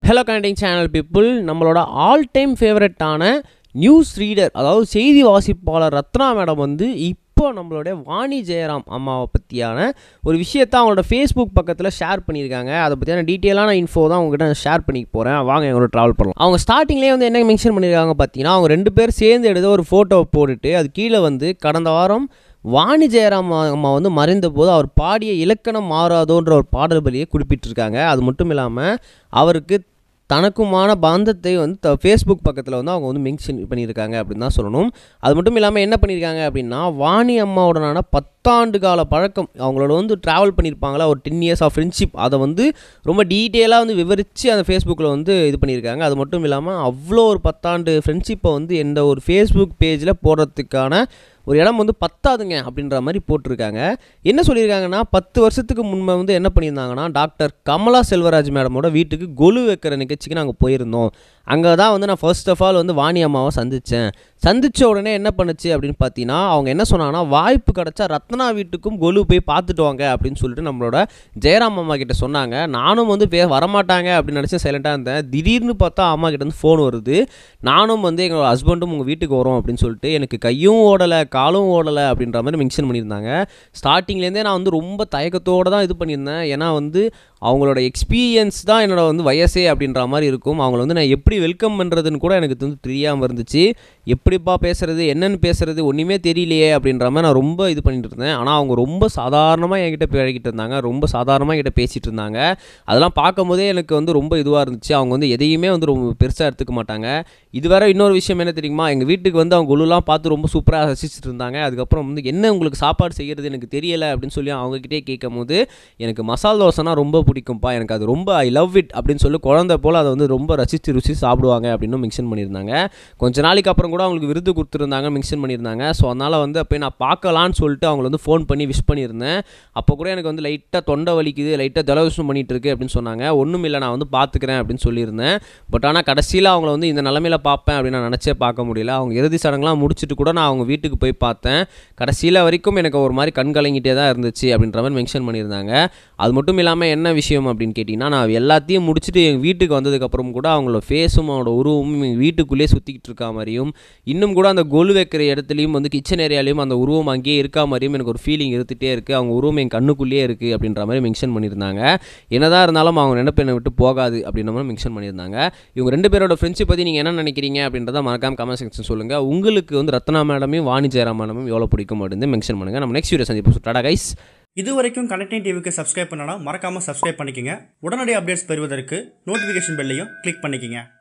hello connecting channel people நம்மளோட all time ஃபேவரட்டான news reader அதாவது செய்தி வாசிப்பாளர் ரத்னா மேடம் வந்து இப்போ நம்மளுடைய வாணி ஜெயராம் அம்மாவை பற்றியான ஒரு விஷயத்தை அவங்களோட ஃபேஸ்புக் பக்கத்தில் ஷேர் பண்ணியிருக்காங்க அதை பற்றியான டீட்டெயிலான இன்ஃபோ தான் உங்ககிட்ட நான் ஷேர் பண்ணிக்க போகிறேன் வாங்க எங்களோட ட்ராவல் பண்ணலாம் அவங்க ஸ்டார்டிங்லேயே வந்து என்ன மென்ஷன் பண்ணியிருக்காங்க பார்த்தீங்கன்னா அவங்க ரெண்டு பேர் சேர்ந்து எடுத்த ஒரு ஃபோட்டோவை போட்டுட்டு அது கீழே வந்து கடந்த வாரம் வாணி ஜெயராம் அம்மா வந்து மறைந்த போது அவர் பாடிய இலக்கணம் மாறாதோன்ற ஒரு பாடல் வரியை குறிப்பிட்டிருக்காங்க அது மட்டும் இல்லாமல் அவருக்கு தனக்குமான பந்தத்தை வந்து த ஃபேஸ்புக் பக்கத்தில் வந்து அவங்க வந்து மென்ஷன் பண்ணியிருக்காங்க அப்படின்னு தான் சொல்லணும் அது மட்டும் இல்லாமல் என்ன பண்ணியிருக்காங்க அப்படின்னா வாணி அம்மாவுடனான பத்தாண்டு கால பழக்கம் அவங்களோட வந்து ட்ராவல் பண்ணியிருப்பாங்களா ஒரு டென் இயர்ஸ் ஆஃப் ஃப்ரெண்ட்ஷிப் அதை வந்து ரொம்ப டீட்டெயிலாக வந்து விவரித்து அந்த ஃபேஸ்புக்கில் வந்து இது பண்ணியிருக்காங்க அது மட்டும் இல்லாமல் அவ்வளோ ஒரு பத்தாண்டு ஃப்ரெண்ட்ஷிப்பை வந்து எந்த ஒரு ஃபேஸ்புக் பேஜில் போடுறதுக்கான ஒரு இடம் வந்து பத்தாதுங்க அப்படின்ற மாதிரி போட்டிருக்காங்க என்ன சொல்லியிருக்காங்கன்னா பத்து வருஷத்துக்கு முன்பே வந்து என்ன பண்ணியிருந்தாங்கன்னா டாக்டர் கமலா செல்வராஜ் மேடமோட வீட்டுக்கு கொலு வைக்கிற நிகழ்ச்சிக்கு நாங்கள் போயிருந்தோம் அங்கே தான் வந்து நான் ஃபர்ஸ்ட் ஆஃப் ஆல் வந்து வாணி அம்மாவை சந்தித்தேன் சந்தித்த உடனே என்ன பண்ணுச்சு அப்படின்னு பார்த்தீங்கன்னா அவங்க என்ன சொன்னாங்கன்னா வாய்ப்பு கிடச்சா ரத்னா வீட்டுக்கும் கொலு போய் பார்த்துட்டு வாங்க அப்படின்னு சொல்லிட்டு நம்மளோட ஜெயராம் அம்மா கிட்ட சொன்னாங்க நானும் வந்து பே வரமாட்டாங்க அப்படின்னு நினச்சி சைலண்ட்டாக இருந்தேன் திடீர்னு பார்த்தா அம்மா கிட்ட வந்து ஃபோன் வருது நானும் வந்து எங்களோட ஹஸ்பண்டும் உங்கள் வீட்டுக்கு வரோம் அப்படின்னு சொல்லிட்டு எனக்கு கையும் ஓடலை காலும் ஓடலை அப்படின்ற மாதிரி மென்ஷன் பண்ணியிருந்தாங்க ஸ்டார்டிங்லேருந்தே நான் வந்து ரொம்ப தயக்கத்தோடு தான் இது பண்ணியிருந்தேன் ஏன்னா வந்து அவங்களோட எக்ஸ்பீரியன்ஸ் தான் என்னோட வந்து வயசே அப்படின்ற மாதிரி இருக்கும் அவங்கள வந்து நான் எப்படி வெல்கம் பண்ணுறதுன்னு கூட எனக்கு வந்து தெரியாமல் இருந்துச்சு எப்படிப்பா பேசுகிறது என்னென்னு பேசுகிறது ஒன்றுமே தெரியலையே அப்படின்ற மாதிரி நான் ரொம்ப இது பண்ணிட்டு இருந்தேன் ஆனால் அவங்க ரொம்ப சாதாரணமாக என்கிட்ட பழகிட்டு இருந்தாங்க ரொம்ப சாதாரணமாக என்கிட்ட பேசிகிட்டு இருந்தாங்க அதெல்லாம் பார்க்கும்போதே எனக்கு வந்து ரொம்ப இதுவாக இருந்துச்சு அவங்க வந்து எதையுமே வந்து ரொம்ப பெருசாக எடுத்துக்க மாட்டாங்க இது வேற இன்னொரு விஷயம் என்ன தெரியுமா எங்கள் வீட்டுக்கு வந்து அவங்க குழுலாம் பார்த்து ரொம்ப சூப்பராக ரசிச்சுட்டு இருந்தாங்க அதுக்கப்புறம் வந்து என்ன உங்களுக்கு சாப்பாடு செய்கிறது எனக்கு தெரியலை அப்படின்னு சொல்லி அவங்கக்கிட்டே கேட்கும் போது எனக்கு மசால் தோசைனா ரொம்ப பிடிக்கும்ப்பா எனக்கு அது ரொம்ப ஐ லவ் இட் அப்படின்னு சொல்லி குழந்தை போல் அதை வந்து ரொம்ப ரசித்து ருசி சாப்பிடுவாங்க அப்படின்னு மென்ஷன் பண்ணியிருந்தாங்க கொஞ்ச நாளைக்கு அப்புறம் கூட அவங்களுக்கு விருது கொடுத்துருந்தாங்க மென்ஷன் பண்ணியிருந்தாங்க ஸோ அதனால் வந்து அப்போ நான் பார்க்கலான்னு சொல்லிட்டு அவங்கள வந்து ஃபோன் பண்ணி விஷ் பண்ணியிருந்தேன் அப்போ கூட எனக்கு வந்து லைட்டாக தொண்டை வலிக்குது லைட்டாக ஜலதோஷம் பண்ணிட்டு இருக்கு அப்படின்னு சொன்னாங்க ஒன்றும் இல்லை நான் வந்து பார்த்துக்கிறேன் அப்படின்னு சொல்லியிருந்தேன் பட் ஆனால் கடைசியில் அவங்கள வந்து இந்த நிலமையில பார்ப்பேன் அப்படின்னு நான் நினச்சே பார்க்க முடியல அவங்க இறுதி சடங்குலாம் முடிச்சுட்டு கூட நான் அவங்க வீட்டுக்கு போய் பார்த்தேன் கடைசியில் வரைக்கும் எனக்கு ஒரு மாதிரி கண் கலங்கிட்டே தான் இருந்துச்சு அப்படின்ற மாதிரி மென்ஷன் பண்ணியிருந்தாங்க அது மட்டும் இல்லாமல் என்ன விஷயம் அப்படின்னு கேட்டிங்கன்னா நான் எல்லாத்தையும் முடிச்சுட்டு எங்கள் வீட்டுக்கு வந்ததுக்கப்புறம் கூட அவங்களோட ஃபேஸும் அவங்களோட உருவமும் எங்கள் வீட்டுக்குள்ளேயே சுற்றிக்கிட்டு இருக்கா மாதிரியும் இன்னும் கூட அந்த கொலு வைக்கிற இடத்துலையும் வந்து கிச்சன் ஏரியாலையும் அந்த உருவம் அங்கேயே இருக்கா மாதிரியும் எனக்கு ஒரு ஃபீலிங் இருந்துகிட்டே இருக்குது அவங்க உருவம் என் கண்ணுக்குள்ளேயே இருக்குது அப்படின்ற மாதிரி மென்ஷன் பண்ணியிருந்தாங்க என்னதான் இருந்தாலும் அவங்க நினைப்பு என்னை விட்டு போகாது அப்படின்ற மாதிரி மென்ஷன் பண்ணியிருந்தாங்க இவங்க ரெண்டு பேரோட ஃப்ரெண்ட்ஷிப் பற்றி நீங்கள் என்ன நினைக்கிறீங்க அப்படின்றத மறக்காம கமெண்ட் செக்ஷன் சொல்லுங்கள் உங்களுக்கு வந்து ரத்னா மேடமையும் வாணி ஜெயராம் மேடமும் எவ்வளோ பிடிக்கும் அப்படின்னு மென்ஷன் பண்ணுங்கள் நம்ம நெக்ஸ்ட் வீடியோ சந்திப்போம் டாடா கைஸ் இது வரைக்கும் கனெக்டிங் டிவிக்கு சப்ஸ்கிரைப் பண்ணனா மறக்காம சப்ஸ்கிரைப் பண்ணிக்கங்க உடனடி அப்டேட்ஸ் பெறுவதற்கு நோட்டிஃபிகேஷன் பெல்லையும் கிளிக் பண்ணிக்கங்க